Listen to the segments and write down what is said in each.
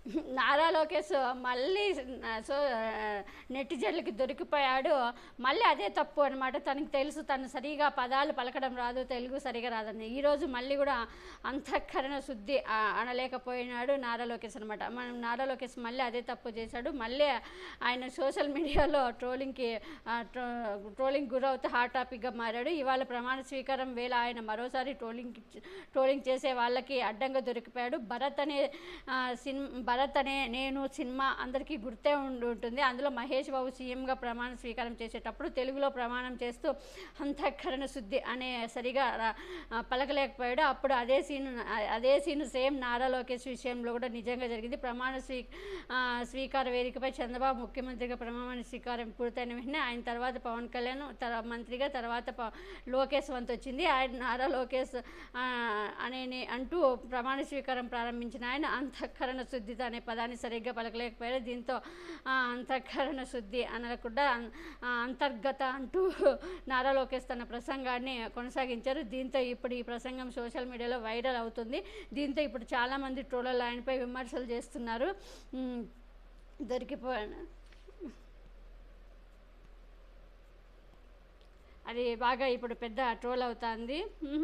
నారా లోకేష్ మళ్ళీ సో నెటిజన్లకి దొరికిపోయాడు మళ్ళీ అదే తప్పు అనమాట తనకి తెలుసు తను సరిగా పదాలు పలకడం రాదు తెలుగు సరిగా రాదని ఈరోజు మళ్ళీ కూడా అంతఃకరణ శుద్ధి ఆ, అనలేకపోయినాడు నారా లోకేష్ అనమాట మనం నారా లోకేష్ మళ్ళీ అదే తప్పు చేశాడు మళ్ళీ ఆయన సోషల్ మీడియాలో ట్రోలింగ్కి ట్రోలింగ్ గురవుతూ హాట్ టాపిక్గా మారాడు ఇవాళ ప్రమాణ స్వీకారం వేళ ఆయన మరోసారి ట్రోలింగ్ ట్రోలింగ్ చేసే వాళ్ళకి అడ్డంగా దొరికిపోయాడు భరత్ అనే ఆ, సినిమా భరత్ అనే నేను సినిమా అందరికీ గుర్తే ఉండి ఉంటుంది అందులో మహేష్ బాబు సీఎంగా ప్రమాణ స్వీకారం చేసేటప్పుడు తెలుగులో ప్రమాణం చేస్తూ అంతఃకరణ శుద్ధి అనే సరిగా రా- ఆ, పలకలేకపోయాడు అప్పుడు అదే సీన్ అదే సీన్ సేమ్ నారా లోకేష్ విషయంలో కూడా నిజంగా జరిగింది ప్రమాణ స్వీ ఆ, స్వీకార వేదికపై చంద్రబాబు ముఖ్యమంత్రిగా ప్రమాణ స్వీకారం పూర్తయిన వెంటనే ఆయన తర్వాత పవన్ కళ్యాణ్ తర మంత్రిగా తర్వాత ప- లోకేష్ వంతు వచ్చింది ఆయన నారా లోకేష్ ఆ, అనే నే- అంటూ ప్రమాణ స్వీకారం ప్రారంభించిన ఆయన అంతఃకరణ శుద్ధి అనే పదాన్ని సరిగ్గా పలకలేకపోయారు దీంతో ఆ, అంతఃకరణ శుద్ధి అనకుండా అన్- ఆ, అంతర్గత అంటూ నారా లోకేష్ తన ప్రసంగాన్ని కొనసాగించారు దీంతో ఇప్పుడు ఈ ప్రసంగం సోషల్ మీడియాలో వైరల్ అవుతుంది దీంతో ఇప్పుడు చాలామంది ట్రోలర్లు ఆయనపై విమర్శలు చేస్తున్నారు ఉమ్, దొరికిపోయాను అది బాగా ఇప్పుడు పెద్ద ట్రోల్ అవుతుంది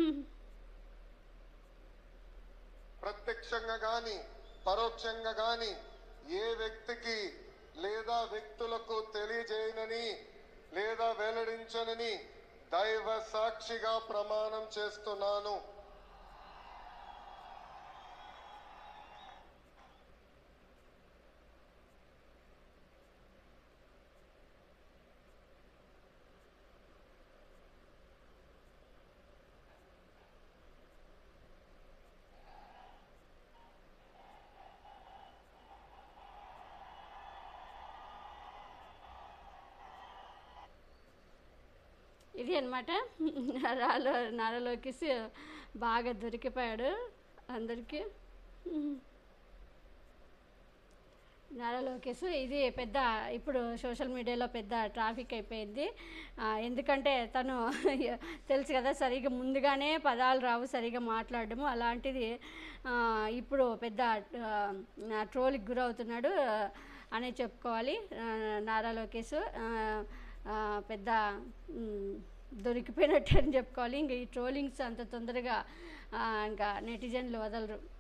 ప్రత్యక్షంగా గాని పరోక్షంగా గాని ఏ వ్యక్తికి లేదా వ్యక్తులకు తెలియజేయనని లేదా వెల్లడించనని దైవ సాక్షిగా ప్రమాణం చేస్తున్నాను ఇది అనమాట నారాలో నారా లోకేష్ బాగా దొరికిపోయాడు అందరికీ నారా లోకేష్ ఇది పెద్ద ఇప్పుడు సోషల్ మీడియాలో పెద్ద ట్రాఫిక్ అయిపోయింది ఆ, ఎందుకంటే తను తెలుసు కదా సరిగా ముందుగానే పదాలు రావు సరిగా మాట్లాడడము అలాంటిది ఆ, ఇప్పుడు పెద్ద ఆ, ట్రోల్కి గురవుతున్నాడు ఆ, అనే చెప్పుకోవాలి ఆ, నారా లోకేష్ ఆ, ఆ, పెద్ద మ్, దొరికిపోయినట్టు అని చెప్పుకోవాలి ఇంక ఈ ట్రోలింగ్స్ అంత తొందరగా ఆ, ఇంకా నెటిజన్లు వదలరు